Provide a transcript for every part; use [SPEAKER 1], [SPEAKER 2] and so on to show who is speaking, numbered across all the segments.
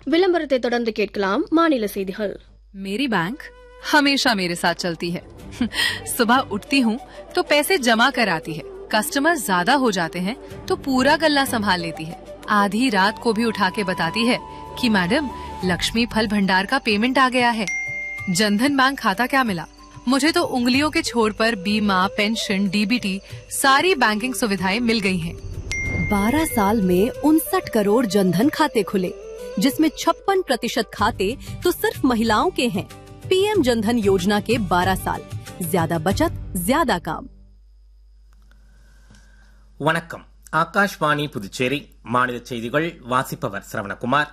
[SPEAKER 1] விளம்பரத்தை தொடர்ந்து கேட்கலாம் மாநில செய்திகள்
[SPEAKER 2] मेरी बैंक हमेशा मेरे साथ चलती है सुबह उठती हूँ तो पैसे जमा कर आती है कस्टमर ज्यादा हो जाते हैं तो पूरा गल्ला संभाल लेती है आधी रात को भी उठा के बताती है कि मैडम लक्ष्मी फल भंडार का पेमेंट आ गया है जनधन बैंक खाता क्या मिला मुझे तो उंगलियों के छोर पर बीमा पेंशन डीबीटी सारी बैंकिंग सुविधाएं मिल गई हैं।
[SPEAKER 3] 12 साल में उनसठ करोड़ जनधन खाते खुले जिसमें छप्पन प्रतिशत खाते तो सिर्फ महिलाओं के हैं पीएम जनधन योजना के 12 साल ज्यादा बचत ज्यादा काम
[SPEAKER 4] வணக்கம் ஆகாஷ்வாணி புதுச்சேரி மாநில செய்திகள் வாசிப்பவர் சரவணகுமார்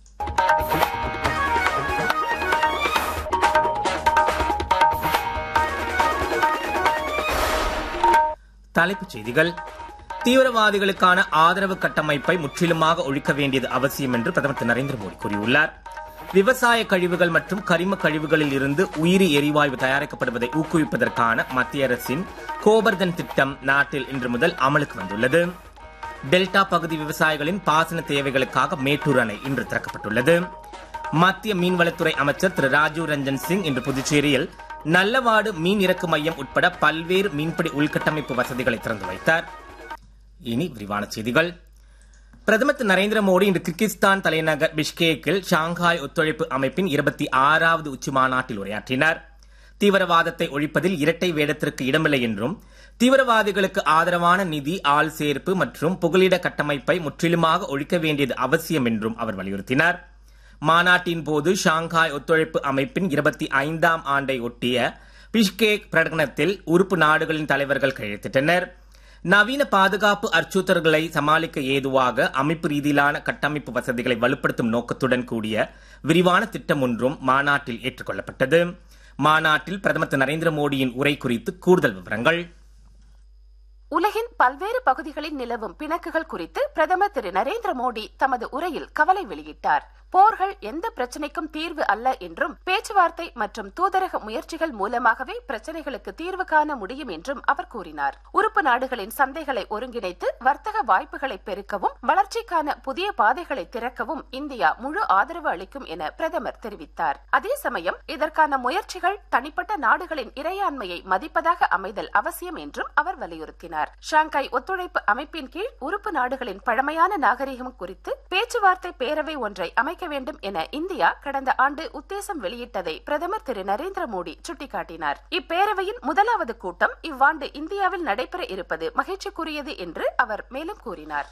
[SPEAKER 4] தலைப்புச் செய்திகள் தீவிரவாதிகளுக்கான ஆதரவு கட்டமைப்பை முற்றிலுமாக ஒழிக்க வேண்டியது அவசியம் என்று பிரதமர் திரு நரேந்திர மோடி கூறியுள்ளார் விவசாய கழிவுகள் மற்றும் கரிம கழிவுகளில் இருந்து உயிரி எரிவாயு தயாரிக்கப்படுவதை ஊக்குவிப்பதற்கான மத்திய அரசின் கோபர்தன் திட்டம் நாட்டில் இன்று முதல் அமலுக்கு வந்துள்ளது டெல்டா பகுதி விவசாயிகளின் பாசன தேவைகளுக்காக மேட்டூர் அணை இன்று திறக்கப்பட்டுள்ளது மத்திய மீன்வளத்துறை அமைச்சர் திரு ராஜீவ் ரஞ்சன் சிங் இன்று புதுச்சேரியில் நல்லவாடு மீன் இறக்கு மையம் உட்பட பல்வேறு மீன்பிடி உள்கட்டமைப்பு வசதிகளை திறந்து வைத்தார் இனி விரிவான செய்திகள் பிரதமர் திரு நரேந்திர மோடி இன்று கிர்கிஸ்தான் தலைநகர் பிஷ்கேக்கில் ஷாங்காய் ஒத்துழைப்பு அமைப்பின் இருபத்தி ஆறாவது உச்சி மாநாட்டில் உரையாற்றினார் தீவிரவாதத்தை ஒழிப்பதில் இரட்டை வேடத்திற்கு இடமில்லை என்றும் தீவிரவாதிகளுக்கு ஆதரவான நிதி ஆள் சேர்ப்பு மற்றும் புகலிட கட்டமைப்பை முற்றிலுமாக ஒழிக்க வேண்டியது அவசியம் என்றும் அவர் வலியுறுத்தினார் மாநாட்டின் போது ஷாங்காய் ஒத்துழைப்பு அமைப்பின் இருபத்தி ஐந்தாம் ஆண்டை ஒட்டிய பிஷ்கேக் பிரகடனத்தில் உறுப்பு நாடுகளின் தலைவர்கள் கையெழுத்திட்டனர் நவீன பாதுகாப்பு அச்சுறுத்தல்களை சமாளிக்க ஏதுவாக அமைப்பு ரீதியிலான கட்டமைப்பு வசதிகளை வலுப்படுத்தும் நோக்கத்துடன் கூடிய விரிவான திட்டம் ஒன்றும் மாநாட்டில் ஏற்றுக்கொள்ளப்பட்டது மாநாட்டில் பிரதமர் திரு நரேந்திர மோடியின் உரை குறித்து கூடுதல் விவரங்கள்
[SPEAKER 5] உலகின் பல்வேறு பகுதிகளில் நிலவும் பிணக்குகள் குறித்து பிரதமர் திரு நரேந்திர மோடி தமது உரையில் கவலை வெளியிட்டார் போர்கள் எந்த பிரச்சனைக்கும் தீர்வு அல்ல என்றும் பேச்சுவார்த்தை மற்றும் தூதரக முயற்சிகள் மூலமாகவே பிரச்சனைகளுக்கு தீர்வு காண முடியும் என்றும் அவர் கூறினார் உறுப்பு நாடுகளின் சந்தைகளை ஒருங்கிணைத்து வர்த்தக வாய்ப்புகளை பெருக்கவும் வளர்ச்சிக்கான புதிய பாதைகளை திறக்கவும் இந்தியா முழு ஆதரவு அளிக்கும் என பிரதமர் தெரிவித்தார் அதே சமயம் இதற்கான முயற்சிகள் தனிப்பட்ட நாடுகளின் இறையாண்மையை மதிப்பதாக அமைதல் அவசியம் என்றும் அவர் வலியுறுத்தினார் ஷாங்காய் ஒத்துழைப்பு அமைப்பின் கீழ் உறுப்பு நாடுகளின் பழமையான நாகரிகம் குறித்து பேச்சுவார்த்தை பேரவை ஒன்றை அமைக்க வேண்டும் என இந்தியா கடந்த ஆண்டு உத்தேசம் வெளியிட்டதை பிரதமர் திரு நரேந்திர மோடி சுட்டிக்காட்டினார் இப்பேரவையின் முதலாவது கூட்டம் இவ்வாண்டு இந்தியாவில் நடைபெற இருப்பது மகிழ்ச்சிக்குரியது என்று அவர் மேலும் கூறினார்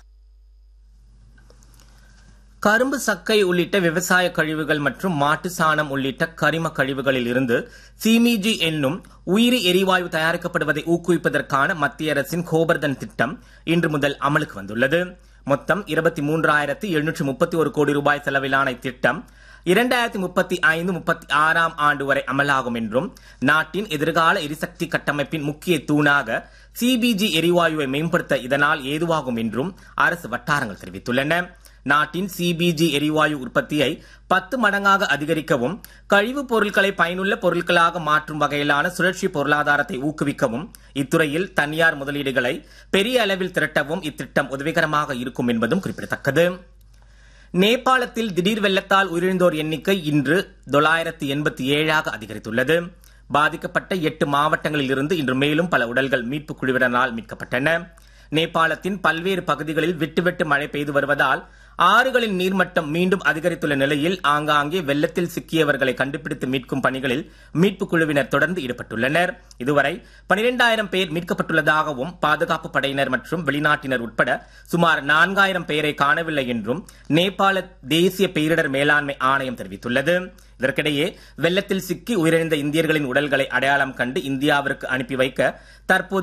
[SPEAKER 4] கரும்பு சக்கை உள்ளிட்ட விவசாய கழிவுகள் மற்றும் மாட்டு சாணம் உள்ளிட்ட கரிம கழிவுகளில் இருந்து சிமிஜி என்னும் உயிரி எரிவாயு தயாரிக்கப்படுவதை ஊக்குவிப்பதற்கான மத்திய அரசின் கோபர்தன் திட்டம் இன்று முதல் அமலுக்கு வந்துள்ளது மொத்தம் இருபத்தி மூன்றாயிரத்து எழுநூற்று முப்பத்தி ஒரு கோடி ரூபாய் செலவிலான இத்திட்டம் இரண்டாயிரத்தி முப்பத்தி ஐந்து முப்பத்தி ஆறாம் ஆண்டு வரை அமலாகும் என்றும் நாட்டின் எதிர்கால எரிசக்தி கட்டமைப்பின் முக்கிய தூணாக சிபிஜி எரிவாயுவை மேம்படுத்த இதனால் ஏதுவாகும் என்றும் அரசு வட்டாரங்கள் தெரிவித்துள்ளன நாட்டின் சிபிஜி எரிவாயு உற்பத்தியை பத்து மடங்காக அதிகரிக்கவும் கழிவுப் பொருட்களை பயனுள்ள பொருட்களாக மாற்றும் வகையிலான சுழற்சி பொருளாதாரத்தை ஊக்குவிக்கவும் இத்துறையில் தனியார் முதலீடுகளை பெரிய அளவில் திரட்டவும் இத்திட்டம் உதவிகரமாக இருக்கும் என்பதும் குறிப்பிடத்தக்கது நேபாளத்தில் திடீர் வெள்ளத்தால் உயிரிழந்தோர் எண்ணிக்கை இன்று தொள்ளாயிரத்து எண்பத்தி ஏழாக அதிகரித்துள்ளது பாதிக்கப்பட்ட எட்டு மாவட்டங்களில் இருந்து இன்று மேலும் பல உடல்கள் மீட்பு குழுவினரால் மீட்கப்பட்டன நேபாளத்தின் பல்வேறு பகுதிகளில் விட்டு விட்டு மழை பெய்து வருவதால் ஆறுகளின் நீர்மட்டம் மீண்டும் அதிகரித்துள்ள நிலையில் ஆங்காங்கே வெள்ளத்தில் சிக்கியவர்களை கண்டுபிடித்து மீட்கும் பணிகளில் மீட்புக் குழுவினர் தொடர்ந்து ஈடுபட்டுள்ளனர் இதுவரை பனிரெண்டாயிரம் பேர் மீட்கப்பட்டுள்ளதாகவும் பாதுகாப்பு படையினர் மற்றும் வெளிநாட்டினர் உட்பட சுமார் நான்காயிரம் பேரை காணவில்லை என்றும் நேபாள தேசிய பேரிடர் மேலாண்மை ஆணையம் தெரிவித்துள்ளது இதற்கிடையே வெள்ளத்தில் சிக்கி உயிரிழந்த இந்தியர்களின் உடல்களை அடையாளம் கண்டு இந்தியாவிற்கு அனுப்பி வைக்க தற்போது